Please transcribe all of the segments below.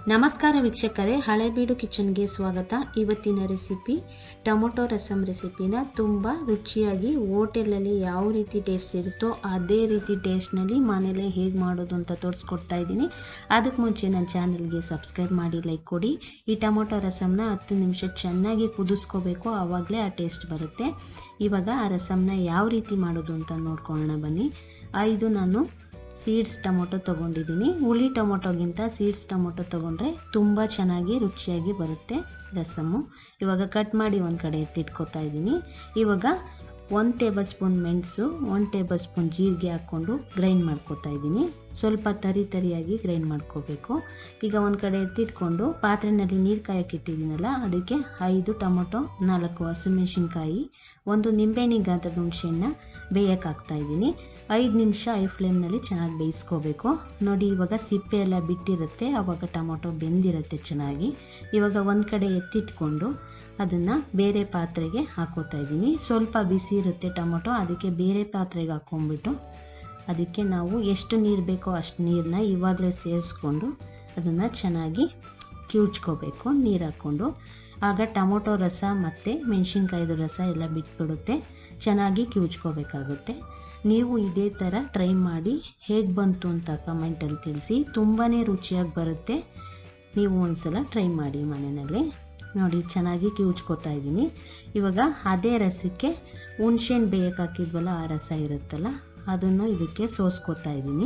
ನಮಸ್ಕಾರ ವೀಕ್ಷಕರೇ ಹಳೆಬೀಡು ಕಿಚನ್ಗೆ ಸ್ವಾಗತ ಇವತ್ತಿನ ರೆಸಿಪಿ ಟೊಮೊಟೊ ರಸಮ್ ರೆಸಿಪಿನ ತುಂಬ ರುಚಿಯಾಗಿ ಹೋಟೆಲಲ್ಲಿ ಯಾವ ರೀತಿ ಟೇಸ್ಟ್ ಇರುತ್ತೋ ಅದೇ ರೀತಿ ಟೇಸ್ಟ್ನಲ್ಲಿ ಮನೇಲೆ ಹೇಗೆ ಮಾಡೋದು ಅಂತ ತೋರಿಸ್ಕೊಡ್ತಾ ಇದ್ದೀನಿ ಅದಕ್ಕೆ ಮುಂಚೆ ನನ್ನ ಚಾನಲ್ಗೆ ಸಬ್ಸ್ಕ್ರೈಬ್ ಮಾಡಿ ಲೈಕ್ ಕೊಡಿ ಈ ಟೊಮೊಟೊ ರಸಮ್ನ ಹತ್ತು ನಿಮಿಷ ಚೆನ್ನಾಗಿ ಕುದಿಸ್ಕೋಬೇಕು ಆವಾಗಲೇ ಆ ಟೇಸ್ಟ್ ಬರುತ್ತೆ ಇವಾಗ ಆ ರಸಮ್ನ ಯಾವ ರೀತಿ ಮಾಡೋದು ಅಂತ ನೋಡ್ಕೊಳ್ಳೋಣ ಬನ್ನಿ ಆ, ಇದು ನಾನು ಸೀಡ್ಸ್ ಟೊಮೊಟೊ ತೊಗೊಂಡಿದ್ದೀನಿ ಹುಳಿ ಟೊಮೊಟೊಗಿಂತ ಸೀಡ್ಸ್ ಟೊಮೊಟೊ ತೊಗೊಂಡ್ರೆ ತುಂಬ ಚೆನ್ನಾಗಿ ರುಚಿಯಾಗಿ ಬರುತ್ತೆ ರಸಮ್ಮು ಇವಾಗ ಕಟ್ ಮಾಡಿ ಒಂದು ಕಡೆ ಎತ್ತಿಟ್ಕೊತಾ ಇದ್ದೀನಿ ಇವಾಗ ಒಂದು ಟೇಬಲ್ ಸ್ಪೂನ್ ಮೆಣಸು ಒಂದು ಟೇಬಲ್ ಸ್ಪೂನ್ ಜೀರಿಗೆ ಹಾಕ್ಕೊಂಡು ಗ್ರೈಂಡ್ ಮಾಡ್ಕೊತಾ ಇದ್ದೀನಿ ಸ್ವಲ್ಪ ತರಿ ತರಿಯಾಗಿ ಗ್ರೈಂಡ್ ಮಾಡ್ಕೋಬೇಕು ಈಗ ಒಂದು ಕಡೆ ಎತ್ತಿಟ್ಕೊಂಡು ಪಾತ್ರೆಯಲ್ಲಿ ನೀರು ಕಾಯಕ್ಕೆ ಇಟ್ಟಿದ್ದೀನಲ್ಲ ಅದಕ್ಕೆ ಐದು ಟೊಮೊಟೊ ನಾಲ್ಕು ಹಸಿಮೆಣಸಿನ್ಕಾಯಿ ಒಂದು ನಿಂಬೆಹಣ್ಣಿನ ಗಾತ್ರದ ಹುಣಸೆಹಣ್ಣ ಬೇಯಕ್ಕೆ ಹಾಕ್ತಾ ಇದ್ದೀನಿ ಐದು ನಿಮಿಷ ಐ ಫ್ಲೇಮ್ನಲ್ಲಿ ಚೆನ್ನಾಗಿ ಬೇಯಿಸ್ಕೋಬೇಕು ನೋಡಿ ಇವಾಗ ಸಿಪ್ಪೆ ಎಲ್ಲ ಬಿಟ್ಟಿರುತ್ತೆ ಆವಾಗ ಟೊಮೊಟೊ ಬೆಂದಿರುತ್ತೆ ಚೆನ್ನಾಗಿ ಇವಾಗ ಒಂದು ಕಡೆ ಎತ್ತಿಟ್ಕೊಂಡು ಅದನ್ನು ಬೇರೆ ಪಾತ್ರೆಗೆ ಹಾಕೋತಾ ಇದ್ದೀನಿ ಸ್ವಲ್ಪ ಬಿಸಿ ಇರುತ್ತೆ ಟೊಮೊಟೊ ಅದಕ್ಕೆ ಬೇರೆ ಪಾತ್ರೆಗೆ ಹಾಕ್ಕೊಂಬಿಟ್ಟು ಅದಕ್ಕೆ ನಾವು ಎಷ್ಟು ನೀರು ಬೇಕೋ ಅಷ್ಟು ನೀರನ್ನ ಇವಾಗಲೇ ಸೇರಿಸ್ಕೊಂಡು ಅದನ್ನು ಚೆನ್ನಾಗಿ ಕಿವುಚ್ಕೋಬೇಕು ನೀರು ಹಾಕ್ಕೊಂಡು ಆಗ ಟೊಮೊಟೊ ರಸ ಮತ್ತು ಮೆಣಸಿನ್ಕಾಯ್ದು ರಸ ಎಲ್ಲ ಬಿಟ್ಬಿಡುತ್ತೆ ಚೆನ್ನಾಗಿ ಕಿವುಚ್ಕೋಬೇಕಾಗುತ್ತೆ ನೀವು ಇದೇ ಥರ ಟ್ರೈ ಮಾಡಿ ಹೇಗೆ ಬಂತು ಅಂತ ಕಮೆಂಟಲ್ಲಿ ತಿಳಿಸಿ ತುಂಬಾ ರುಚಿಯಾಗಿ ಬರುತ್ತೆ ನೀವು ಒಂದ್ಸಲ ಟ್ರೈ ಮಾಡಿ ಮನೆಯಲ್ಲಿ ನೋಡಿ ಚೆನ್ನಾಗಿ ಕಿವುಚ್ಕೋತಾ ಇದ್ದೀನಿ ಇವಾಗ ಅದೇ ರಸಕ್ಕೆ ಹುಣ್ಸೆಹಣ್ಣು ಬೇಯಕ್ಕೆ ಹಾಕಿದ್ವಲ್ಲ ಆ ರಸ ಇರುತ್ತಲ್ಲ ಅದನ್ನು ಇದಕ್ಕೆ ಸೋಸ್ಕೋತಾ ಇದ್ದೀನಿ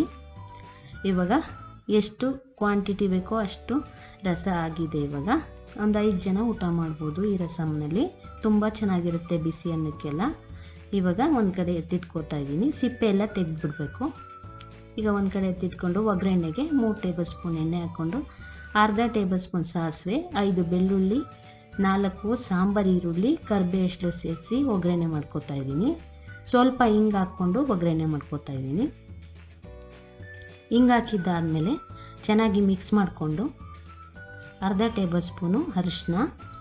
ಇವಾಗ ಎಷ್ಟು ಕ್ವಾಂಟಿಟಿ ಬೇಕೋ ಅಷ್ಟು ರಸ ಆಗಿದೆ ಇವಾಗ ಒಂದು ಐದು ಜನ ಊಟ ಮಾಡ್ಬೋದು ಈ ರಸಮ್ನಲ್ಲಿ ತುಂಬ ಚೆನ್ನಾಗಿರುತ್ತೆ ಬಿಸಿ ಅನ್ನಕ್ಕೆಲ್ಲ ಇವಾಗ ಒಂದು ಕಡೆ ಎತ್ತಿಟ್ಕೋತಾ ಇದ್ದೀನಿ ಸಿಪ್ಪೆ ಎಲ್ಲ ತೆಗೆದ್ಬಿಡ್ಬೇಕು ಈಗ ಒಂದು ಕಡೆ ಎತ್ತಿಟ್ಕೊಂಡು ಒಗ್ಗರಣೆಗೆ ಮೂರು ಟೇಬಲ್ ಸ್ಪೂನ್ ಎಣ್ಣೆ ಹಾಕ್ಕೊಂಡು ಅರ್ಧ ಟೇಬಲ್ ಸ್ಪೂನ್ ಸಾಸಿವೆ ಐದು ಬೆಳ್ಳುಳ್ಳಿ ನಾಲ್ಕು ಸಾಂಬಾರು ಈರುಳ್ಳಿ ಕರ್ಬೇವು ಸೇರಿಸಿ ಒಗ್ಗರಣೆ ಮಾಡ್ಕೋತಾ ಇದ್ದೀನಿ ಸ್ವಲ್ಪ ಹಿಂಗೆ ಹಾಕ್ಕೊಂಡು ಒಗ್ಗರಣೆ ಮಾಡ್ಕೋತಾ ಇದ್ದೀನಿ ಹಿಂಗೆ ಹಾಕಿದ್ದಾದಮೇಲೆ ಚೆನ್ನಾಗಿ ಮಿಕ್ಸ್ ಮಾಡಿಕೊಂಡು ಅರ್ಧ ಟೇಬಲ್ ಸ್ಪೂನು ಅರಿಶಿನ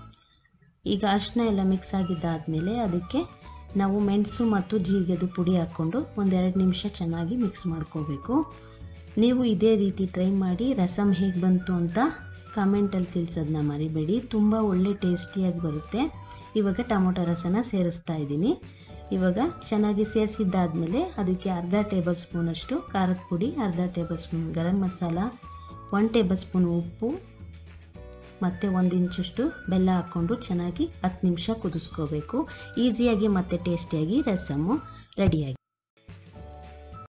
ಈಗ ಅರಿಶಿನ ಎಲ್ಲ ಮಿಕ್ಸ್ ಆಗಿದ್ದಾದಮೇಲೆ ಅದಕ್ಕೆ ನಾವು ಮೆಣಸು ಮತ್ತು ಜೀರಿಗೆದು ಪುಡಿ ಹಾಕ್ಕೊಂಡು ಒಂದೆರಡು ನಿಮಿಷ ಚೆನ್ನಾಗಿ ಮಿಕ್ಸ್ ಮಾಡ್ಕೋಬೇಕು ನೀವು ಇದೇ ರೀತಿ ಟ್ರೈ ಮಾಡಿ ರಸಮ್ ಹೇಗೆ ಬಂತು ಅಂತ ಕಮೆಂಟಲ್ಲಿ ತಿಳಿಸೋದನ್ನ ಮರಿಬೇಡಿ ತುಂಬ ಒಳ್ಳೆ ಟೇಸ್ಟಿಯಾಗಿ ಬರುತ್ತೆ ಇವಾಗ ಟೊಮೊಟೊ ರಸನ ಸೇರಿಸ್ತಾ ಇದ್ದೀನಿ ಇವಾಗ ಚೆನ್ನಾಗಿ ಸೇರಿಸಿದ್ದಾದಮೇಲೆ ಅದಕ್ಕೆ ಅರ್ಧ ಟೇಬಲ್ ಸ್ಪೂನಷ್ಟು ಖಾರದ ಪುಡಿ ಅರ್ಧ table spoon garam masala one table spoon ಉಪ್ಪು ಮತ್ತು ಒಂದು ಇಂಚಷ್ಟು ಬೆಲ್ಲ ಹಾಕ್ಕೊಂಡು ಚೆನ್ನಾಗಿ ಹತ್ತು ನಿಮಿಷ ಕುದಿಸ್ಕೋಬೇಕು ಈಸಿಯಾಗಿ ಮತ್ತು ಟೇಸ್ಟಿಯಾಗಿ ರಸಮ್ಮು ರೆಡಿಯಾಗಿ